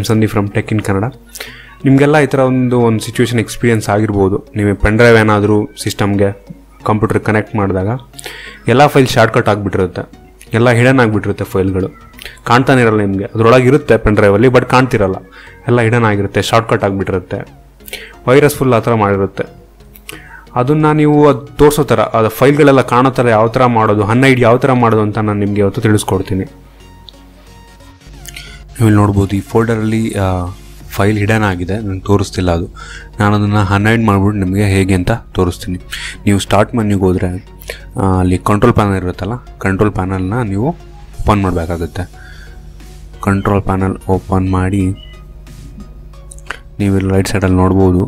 I'm Sandhi from Tech in Kannada ನಿಮಗೆಲ್ಲ ಈ ಥರ ಒಂದು ಒಂದು ಸಿಚುವೇಶನ್ ಎಕ್ಸ್ಪೀರಿಯನ್ಸ್ ಆಗಿರ್ಬೋದು ನೀವು ಪೆನ್ ಡ್ರೈವ್ ಏನಾದರೂ ಸಿಸ್ಟಮ್ಗೆ ಕಂಪ್ಯೂಟರ್ ಕನೆಕ್ಟ್ ಮಾಡಿದಾಗ ಎಲ್ಲ ಫೈಲ್ ಶಾರ್ಟ್ಕಟ್ ಆಗಿಬಿಟ್ಟಿರುತ್ತೆ ಎಲ್ಲ ಹಿಡನ್ ಆಗಿಬಿಟ್ಟಿರುತ್ತೆ ಫೈಲ್ಗಳು ಕಾಣ್ತಾನೆ ಇರಲ್ಲ ನಿಮಗೆ ಅದರೊಳಗೆ ಇರುತ್ತೆ ಪೆನ್ ಡ್ರೈವಲ್ಲಿ ಬಟ್ ಕಾಣ್ತಿರಲ್ಲ ಎಲ್ಲ ಹಿಡನ್ ಆಗಿರುತ್ತೆ ಶಾರ್ಟ್ಕಟ್ ಆಗಿಬಿಟ್ಟಿರುತ್ತೆ ವೈರಸ್ ಫುಲ್ ಆ ಥರ ಮಾಡಿರುತ್ತೆ ಅದನ್ನು ನೀವು ಅದು ತೋರಿಸೋ ಥರ ಅದು ಫೈಲ್ಗಳೆಲ್ಲ ಕಾಣೋ ಥರ ಯಾವ ಥರ ಮಾಡೋದು ಹನ್ನೈಡ್ ಯಾವ ಥರ ಮಾಡೋದು ಅಂತ ನಾನು ನಿಮಗೆ ಇವತ್ತು ತಿಳಿಸ್ಕೊಡ್ತೀನಿ ನೀವು ಇಲ್ಲಿ ನೋಡ್ಬೋದು ಈ ಫೋಲ್ಡರಲ್ಲಿ ಫೈಲ್ ಹಿಡನ್ ಆಗಿದೆ ನನಗೆ ತೋರಿಸ್ತಿಲ್ಲ ಅದು ನಾನು ಅದನ್ನು ಹನ್ನೆರಡು ಮಾಡಿಬಿಟ್ಟು ನಿಮಗೆ ಹೇಗೆ ಅಂತ ತೋರಿಸ್ತೀನಿ ನೀವು ಸ್ಟಾರ್ಟ್ ಮೆನ್ಯೂಗೆ ಹೋದರೆ ಅಲ್ಲಿ ಕಂಟ್ರೋಲ್ ಪ್ಯಾನಲ್ ಇರುತ್ತಲ್ಲ ಕಂಟ್ರೋಲ್ ಪ್ಯಾನಲ್ನ ನೀವು ಓಪನ್ ಮಾಡಬೇಕಾಗುತ್ತೆ ಕಂಟ್ರೋಲ್ ಪ್ಯಾನಲ್ ಓಪನ್ ಮಾಡಿ ನೀವು ಇಲ್ಲಿ ರೈಟ್ ಸೈಡಲ್ಲಿ ನೋಡ್ಬೋದು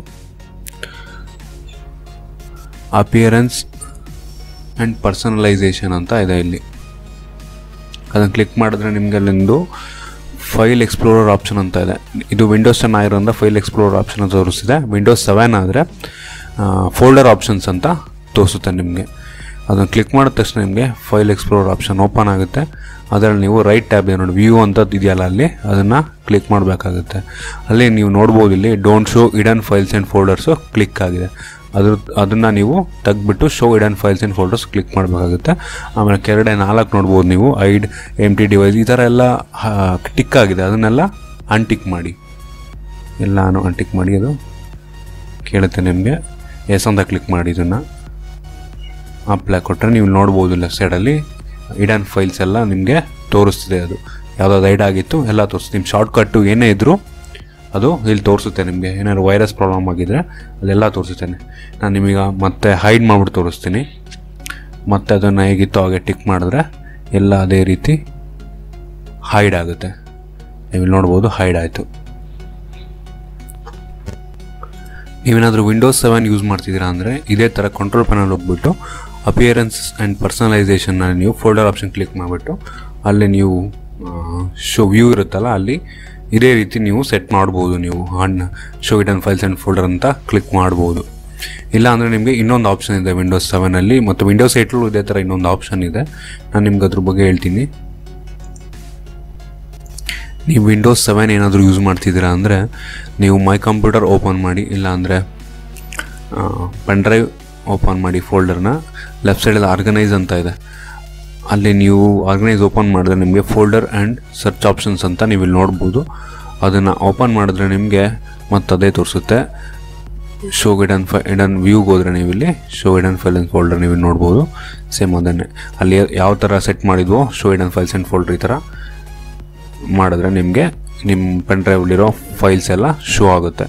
ಅಪಿಯರೆನ್ಸ್ ಆ್ಯಂಡ್ ಪರ್ಸನಲೈಸೇಷನ್ ಅಂತ ಇದೆ ಇಲ್ಲಿ ಅದನ್ನು ಕ್ಲಿಕ್ ಮಾಡಿದ್ರೆ ನಿಮಗೆ ಅಲ್ಲಿಂದು ಫೈಲ್ ಎಕ್ಸ್ಪ್ಲೋರರ್ ಆಪ್ಷನ್ ಅಂತ ಇದೆ ಇದು ವಿಂಡೋಸ್ ಟೆನ್ ಆಗಿರೋದ್ರಿಂದ ಫೈಲ್ ಎಕ್ಸ್ಪ್ಲೋರರ್ ಆಪ್ಷನ್ ಅಂತ ತೋರಿಸ್ತಿದೆ ವಿಂಡೋಸ್ ಸೆವೆನ್ ಆದರೆ ಫೋಲ್ಡರ್ ಆಪ್ಷನ್ಸ್ ಅಂತ ತೋರಿಸುತ್ತೆ ನಿಮಗೆ ಅದನ್ನು ಕ್ಲಿಕ್ ಮಾಡಿದ ತಕ್ಷಣ ನಿಮಗೆ ಫೈಲ್ ಎಕ್ಸ್ಪ್ಲೋರರ್ ಆಪ್ಷನ್ ಓಪನ್ ಆಗುತ್ತೆ ಅದರಲ್ಲಿ ನೀವು ರೈಟ್ ಟ್ಯಾಬ್ ಇದೆ ನೋಡಿ ವ್ಯೂ ಅಂತ ಇದೆಯಲ್ಲ ಅಲ್ಲಿ ಅದನ್ನು ಕ್ಲಿಕ್ ಮಾಡಬೇಕಾಗುತ್ತೆ ಅಲ್ಲಿ ನೀವು ನೋಡ್ಬೋದು ಇಲ್ಲಿ don't show hidden files and folders click ಆಗಿದೆ ಅದ್ರ ಅದನ್ನು ನೀವು ತೆಗ್ಬಿಟ್ಟು show hidden files and folders click ಮಾಡಬೇಕಾಗುತ್ತೆ ಆಮೇಲೆ ಕೆಳಗಡೆ ನಾಲ್ಕು ನೋಡ್ಬೋದು ನೀವು ಐಡ್ ಎಮ್ ಟಿ ಡಿವೈಸ್ ಈ ಥರ ಎಲ್ಲ ಟಿಕ್ ಆಗಿದೆ ಅದನ್ನೆಲ್ಲ ಅನ್ಟಿಕ್ ಮಾಡಿ ಎಲ್ಲಾನು ಅನ್ಟಿಕ್ ಮಾಡಿ ಅದು ಕೇಳುತ್ತೆ ನಿಮಗೆ ಎಸ್ ಅಂತ ಕ್ಲಿಕ್ ಮಾಡಿ ಇದನ್ನು ಅಪ್ಲೈ ಕೊಟ್ಟರೆ ನೀವು ನೋಡ್ಬೋದು ಲೆಫ್ಟ್ ಸೈಡಲ್ಲಿ ಇಡನ್ ಫೈಲ್ಸ್ ಎಲ್ಲ ನಿಮಗೆ ತೋರಿಸ್ತಿದೆ ಅದು ಯಾವುದಾದ್ರು ಐಡ್ ಆಗಿತ್ತು ಎಲ್ಲ ತೋರಿಸ್ತೀವಿ ನಿಮ್ಮ ಶಾರ್ಟ್ಕಟ್ಟು ಏನೇ ಇದ್ದರೂ ಅದು ಇಲ್ಲಿ ತೋರಿಸುತ್ತೆ ನಿಮಗೆ ಏನಾದ್ರು ವೈರಸ್ ಪ್ರಾಬ್ಲಮ್ ಆಗಿದ್ದರೆ ಅದೆಲ್ಲ ತೋರಿಸುತ್ತೇನೆ ನಾನು ನಿಮೀಗ ಮತ್ತೆ ಹೈಡ್ ಮಾಡಿಬಿಟ್ಟು ತೋರಿಸ್ತೀನಿ ಮತ್ತೆ ಅದನ್ನು ಹೇಗಿತ್ತು ಹಾಗೆ ಟಿಕ್ ಮಾಡಿದ್ರೆ ಎಲ್ಲ ಅದೇ ರೀತಿ ಹೈಡ್ ಆಗುತ್ತೆ ನೀವು ಇಲ್ಲಿ ನೋಡ್ಬೋದು ಹೈಡ್ ಆಯಿತು ನೀವೇನಾದರೂ ವಿಂಡೋಸ್ ಸೆವೆನ್ ಯೂಸ್ ಮಾಡ್ತಿದ್ದೀರಾ ಅಂದರೆ ಇದೇ ಥರ ಕಂಟ್ರೋಲ್ ಪ್ಯಾನಲ್ ಹೋಗ್ಬಿಟ್ಟು ಅಪಿಯರೆನ್ಸ್ ಆ್ಯಂಡ್ ಪರ್ಸನಲೈಸೇಷನ್ನ ನೀವು ಫೋಲ್ಡರ್ ಆಪ್ಷನ್ ಕ್ಲಿಕ್ ಮಾಡಿಬಿಟ್ಟು ಅಲ್ಲಿ ನೀವು ಶೋ ವ್ಯೂ ಇರುತ್ತಲ್ಲ ಅಲ್ಲಿ ಇದೇ ರೀತಿ ನೀವು ಸೆಟ್ ಮಾಡ್ಬೋದು ನೀವು ಹಣ್ಣು show hidden files and folder ಅಂತ ಕ್ಲಿಕ್ ಮಾಡ್ಬೋದು ಇಲ್ಲ ಅಂದರೆ ನಿಮಗೆ ಇನ್ನೊಂದು ಆಪ್ಷನ್ ಇದೆ ವಿಂಡೋಸ್ ಸೆವೆನಲ್ಲಿ ಮತ್ತು ವಿಂಡೋಸ್ ಏಟ್ಲೂ ಇದೇ ಥರ ಇನ್ನೊಂದು ಆಪ್ಷನ್ ಇದೆ ನಾನು ನಿಮ್ಗೆ ಅದ್ರ ಬಗ್ಗೆ ಹೇಳ್ತೀನಿ ನೀವು ವಿಂಡೋಸ್ ಸೆವೆನ್ ಏನಾದರೂ ಯೂಸ್ ಮಾಡ್ತಿದ್ದೀರಾ ಅಂದರೆ ನೀವು ಮೈ ಕಂಪ್ಯೂಟರ್ ಓಪನ್ ಮಾಡಿ ಇಲ್ಲ ಅಂದರೆ ಪೆನ್ ಡ್ರೈವ್ ಓಪನ್ ಮಾಡಿ ಫೋಲ್ಡರ್ನ ಲೆಫ್ಟ್ ಸೈಡಲ್ಲಿ ಆರ್ಗನೈಸ್ ಅಂತ ಇದೆ ಅಲ್ಲಿ ನೀವು ಆರ್ಗನೈಸ್ ಓಪನ್ ಮಾಡಿದ್ರೆ ನಿಮಗೆ ಫೋಲ್ಡರ್ ಆ್ಯಂಡ್ ಸರ್ಚ್ ಆಪ್ಷನ್ಸ್ ಅಂತ ನೀವು ಇಲ್ಲಿ ನೋಡ್ಬೋದು ಅದನ್ನು ಓಪನ್ ಮಾಡಿದ್ರೆ ನಿಮಗೆ ಮತ್ತೆ ಅದೇ ತೋರಿಸುತ್ತೆ ಶೋ ಇಡನ್ ಫೈ ಇಡನ್ ವ್ಯೂಗೆ ಹೋದರೆ ನೀವು ಇಲ್ಲಿ show hidden file and folder ನೀವು ಇಲ್ಲಿ ನೋಡ್ಬೋದು ಸೇಮ್ ಅದನ್ನೇ ಅಲ್ಲಿ ಯಾವ ಥರ ಸೆಟ್ ಮಾಡಿದ್ವೋ show hidden files and folder ಈ ಥರ ಮಾಡಿದ್ರೆ ನಿಮಗೆ ನಿಮ್ಮ ಪೆನ್ ಡ್ರೈವಲ್ಲಿರೋ ಫೈಲ್ಸ್ ಎಲ್ಲ ಶೋ ಆಗುತ್ತೆ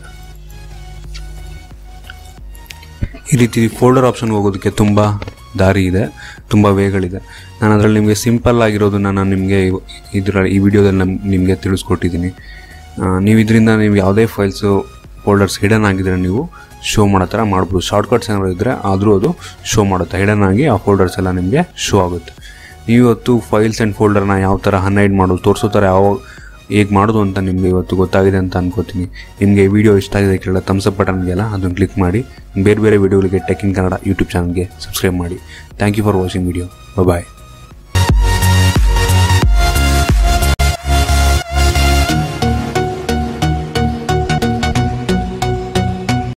ಈ ರೀತಿ ಫೋಲ್ಡರ್ ಆಪ್ಷನ್ ಹೋಗೋದಕ್ಕೆ ತುಂಬ ದಾರಿ ಇದೆ ತುಂಬ ವೇಗಳಿದೆ ನಾನು ಅದರಲ್ಲಿ ನಿಮಗೆ ಸಿಂಪಲ್ ಆಗಿರೋದನ್ನು ನಾನು ನಿಮಗೆ ಇದರ ಈ ವಿಡಿಯೋದಲ್ಲಿ ನಮ್ ನಿಮಗೆ ತಿಳಿಸ್ಕೊಟ್ಟಿದ್ದೀನಿ ಆ, ನೀವು ಇದರಿಂದ ನೀವು ಯಾವುದೇ ಫೈಲ್ಸು ಫೋಲ್ಡರ್ಸ್ ಹಿಡನ್ ಆಗಿದ್ರೆ ನೀವು ಶೋ ಮಾಡೋ ಥರ ಮಾಡ್ಬೋದು ಶಾರ್ಟ್ಕಟ್ಸ್ ಏನಾದ್ರು ಇದ್ದರೆ ಆದರೂ ಅದು ಶೋ ಮಾಡುತ್ತೆ ಹಿಡನ್ ಆಗಿ ಆ ಫೋಲ್ಡರ್ಸ್ ಎಲ್ಲ ನಿಮಗೆ ಶೋ ಆಗುತ್ತೆ ನೀವು ಇವತ್ತು ಫೈಲ್ಸ್ ಆ್ಯಂಡ್ ಫೋಲ್ಡರ್ನ ಯಾವ ಥರ ಹನ್ನೆರಡು ಮಾಡೋದು ತೋರಿಸೋ ಥರ ಯಾವ ಹೇಗೆ ಮಾಡೋದು ಅಂತ ನಿಮಗೆ ಇವತ್ತು ಗೊತ್ತಾಗಿದೆ ಅಂತ ಅನ್ಕೋತೀನಿ ನಿಮಗೆ ಈ ವಿಡಿಯೋ ಇಷ್ಟ ಆಗಿದೆ ಕೇಳ ತಮ್ಸಪ್ ಬಟನ್ ಇದೆಯಲ್ಲ ಅದನ್ನು ಕ್ಲಿಕ್ ಮಾಡಿ ಬೇರೆ ಬೇರೆ ವಿಡಿಯೋಗಳಿಗೆ ಟೆಕ್ ಇನ್ ಕನ್ನಡ ಯೂಟ್ಯೂಬ್ ಚಾನಲ್ಗೆ ಸಬ್ಸ್ಕ್ರೈಬ್ ಮಾಡಿ thank you for watching video bye